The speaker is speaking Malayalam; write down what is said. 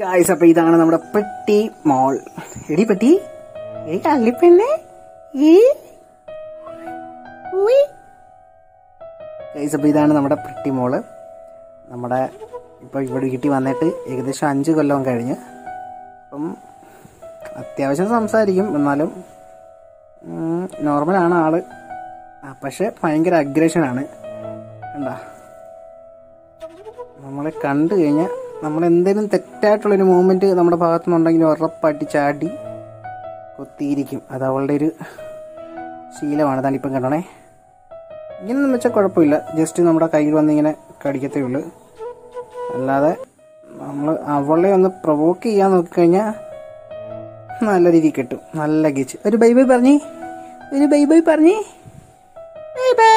ഗായ്സ് അപ്പൊ ഇതാണ് നമ്മുടെ പെട്ടി മോൾ എടി പെട്ടി എടി കള്ളിപ്പെണ്ണെ ഗൈസ് അപ്പൊ ഇതാണ് നമ്മുടെ പെട്ടി മോള് നമ്മുടെ ഇപ്പൊ ഇവിടെ വീട്ടിൽ വന്നിട്ട് ഏകദേശം അഞ്ച് കൊല്ലം കഴിഞ്ഞ് അപ്പം അത്യാവശ്യം സംസാരിക്കും എന്നാലും നോർമലാണ് ആള് ആ, പക്ഷെ ഭയങ്കര അഗ്രഷനാണ് കണ്ടാ നമ്മളെ കണ്ടു കഴിഞ്ഞാൽ നമ്മൾ എന്തെങ്കിലും തെറ്റായിട്ടുള്ളൊരു മൂവ്മെന്റ് നമ്മുടെ ഭാഗത്തു നിന്നുണ്ടെങ്കിൽ ഉറപ്പായിട്ട് ചാടി കൊത്തിയിരിക്കും അത് അവളുടെ ഒരു ശീലമാണ് താനിപ്പം കണ്ടോണേ ഇങ്ങനെയൊന്നും വെച്ചാൽ കുഴപ്പമില്ല ജസ്റ്റ് നമ്മുടെ കയ്യിൽ വന്നിങ്ങനെ കടിക്കത്തേ ഉള്ളൂ അല്ലാതെ നമ്മൾ അവളെ ഒന്ന് പ്രൊവോക്ക് ചെയ്യാൻ നോക്കിക്കഴിഞ്ഞാൽ നല്ല രീതിയിൽ കിട്ടും നല്ല ഗിച്ച് ഒരു ബൈ ബൈ പറഞ്ഞേ ഒരു ബൈ ബൈ പറഞ്ഞേ ബൈ ബൈ